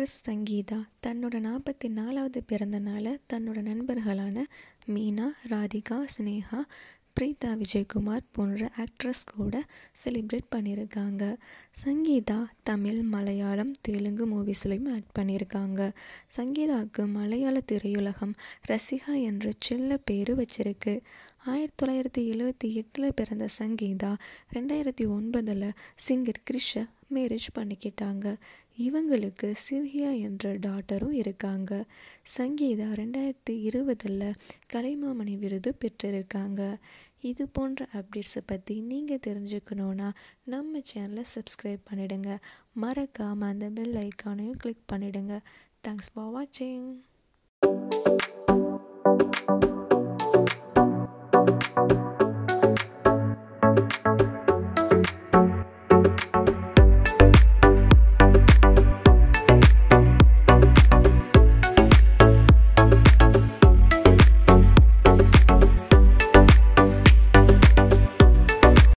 actress Sangeetha தன்னோட நாற்பத்தி நாலாவது பிறந்த நாளை தன்னோட நண்பர்களான மீனா ராதிகா சினேகா பிரீதா விஜயகுமார் போன்ற ஆக்ட்ரஸ் கூட செலிப்ரேட் பண்ணியிருக்காங்க சங்கீதா தமிழ் மலையாளம் தெலுங்கு மூவிஸ்லையும் ஆக்ட் பண்ணியிருக்காங்க சங்கீதாவுக்கு மலையாள திரையுலகம் ரசிகா என்ற செல்ல பேர் வச்சிருக்கு ஆயிரத்தி தொள்ளாயிரத்தி எழுவத்தி எட்டில் பிறந்த சங்கீதா ரெண்டாயிரத்தி ஒன்பதில் சிங்கர் கிரிஷை மேரேஜ் பண்ணிக்கிட்டாங்க இவங்களுக்கு சிவ்யா என்ற டாட்டரும் இருக்காங்க சங்கீதா ரெண்டாயிரத்தி இருபதில் கலைமாமணி விருது பெற்றிருக்காங்க இது போன்ற அப்டேட்ஸை பற்றி நீங்கள் தெரிஞ்சுக்கணுன்னா நம்ம சேனலை சப்ஸ்கிரைப் பண்ணிடுங்க மறக்காமல் அந்த பெல் ஐக்கானையும் கிளிக் பண்ணிடுங்க தேங்க்ஸ் ஃபார் வாட்சிங்